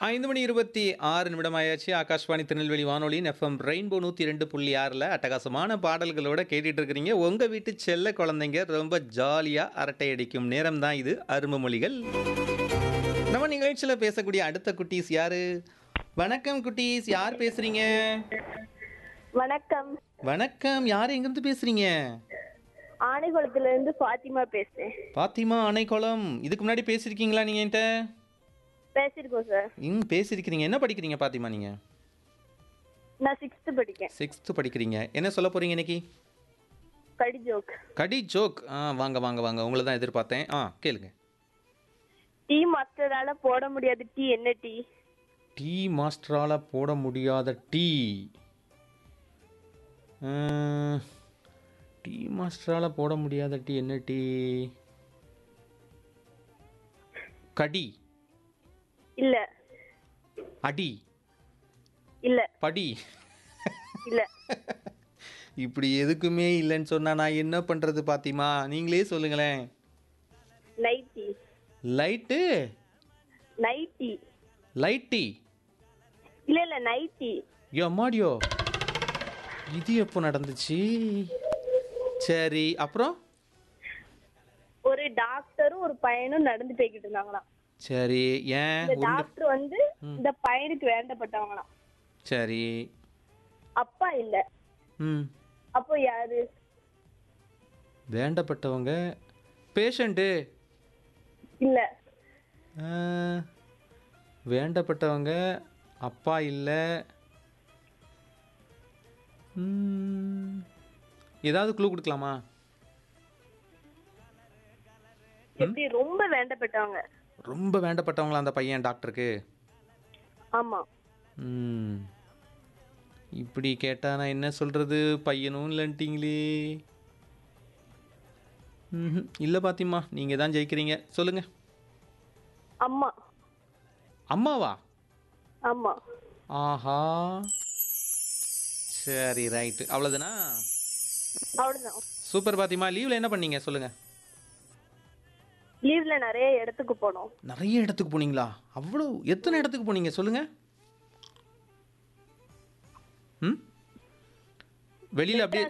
ஐந்து மணி இருபத்தி ஆறு நிமிடம் ஆயாச்சு ஆகாஷ்வாணி திருநெல்வேலி வானொலியின் எஃப்எம் ரெயின்போ நூற்றி ரெண்டு புள்ளி ஆறில் அட்டகாசமான பாடல்களோட கேட்டுட்டு இருக்கிறீங்க உங்கள் வீட்டு செல்ல குழந்தைங்க ரொம்ப ஜாலியாக அரட்டை அடிக்கும் நேரம் தான் இது அரும்பு மொழிகள் நம்ம நிகழ்ச்சியில் பேசக்கூடிய அடுத்த குட்டீஸ் யாரு வணக்கம் குட்டீஸ் யார் பேசுறீங்க வணக்கம் வணக்கம் யார் எங்கேருந்து பேசுறீங்க ஆனைகுளத்துல இருந்து ஃபாத்திமா பேசுறேன் பாத்திமா அணைக்குளம் இதுக்கு முன்னாடி பேசியிருக்கீங்களா நீங்கள் என்கிட்ட பேசியிருக்கோம் சார் ம் பேசியிருக்கிறீங்க என்ன படிக்கிறீங்க பாத்திமா நீங்கள் நான் சிக்ஸ்த் படிக்கேன் சிக்ஸ்த்து படிக்கிறீங்க என்ன சொல்ல போகிறீங்க இன்னைக்கு கடி ஜோக் கடி ஜோக் ஆ வாங்க வாங்க வாங்க உங்களை தான் எதிர்பார்த்தேன் ஆ கேளுங்க டீ மாஸ்டரால போட முடியாது டீ என்ன டீ டீ மாஸ்டரால் போட முடியாத டீ டீ மாஸ்டரால் போட முடியாத டீ என்ன டீ கடி இல்ல அடி இல்ல படி இல்ல இப்படி எதுக்குமே இல்லைன்னு சொன்னா நான் என்ன பண்ணுறது பாத்திமா நீங்களே சொல்லுங்களேன் நைட்டி லைட்டு நைட்டி லைட்டி இல்ல இல்ல நைட்டி யோ மாடியோ இது எப்போ நடந்துச்சு சரி அப்புறம் ஒரு டாக்டரும் ஒரு பையனும் நடந்து போய்கிட்டு இருந்தாங்களாம் சரி ஏன் இந்த உருண்டு டாக்டர் வந்து இந்த பையனுக்கு வேண்டப்பட்டவங்களாம் சரி அப்பா இல்ல ம் அப்போ யாரு வேண்டப்பட்டவங்க பேஷண்ட்டு இல்ல வேண்டப்பட்டவங்க அப்பா இல்லை ஏதாவது க்ளூ கொடுக்கலாமா எப்படி ரொம்ப வேண்டப்பட்டவங்க ரொம்ப வேண்டப்பட்டவங்களா அந்த பையன் டாக்டருக்கு ஆமா ம் இப்படி கேட்டால் நான் என்ன சொல்கிறது பையனும் இல்லைன்ட்டிங்களே ம் இல்லை பாத்திம்மா நீங்கள் தான் ஜெயிக்கிறீங்க சொல்லுங்கள் அம்மா அம்மாவா ஆமா ஆஹா சரி ரைட்டு அவ்வளோதானா அவ்வளவுதான் சூப்பர் பாத்திமா லீவில் என்ன பண்ணீங்க சொல்லுங்கள் லீவ்ல நிறைய இடத்துக்கு போனோம் நிறைய இடத்துக்கு போனீங்களா அவ்வளோ எத்தனை இடத்துக்கு போனீங்க சொல்லுங்கள் ம் வெளியில் அப்படியே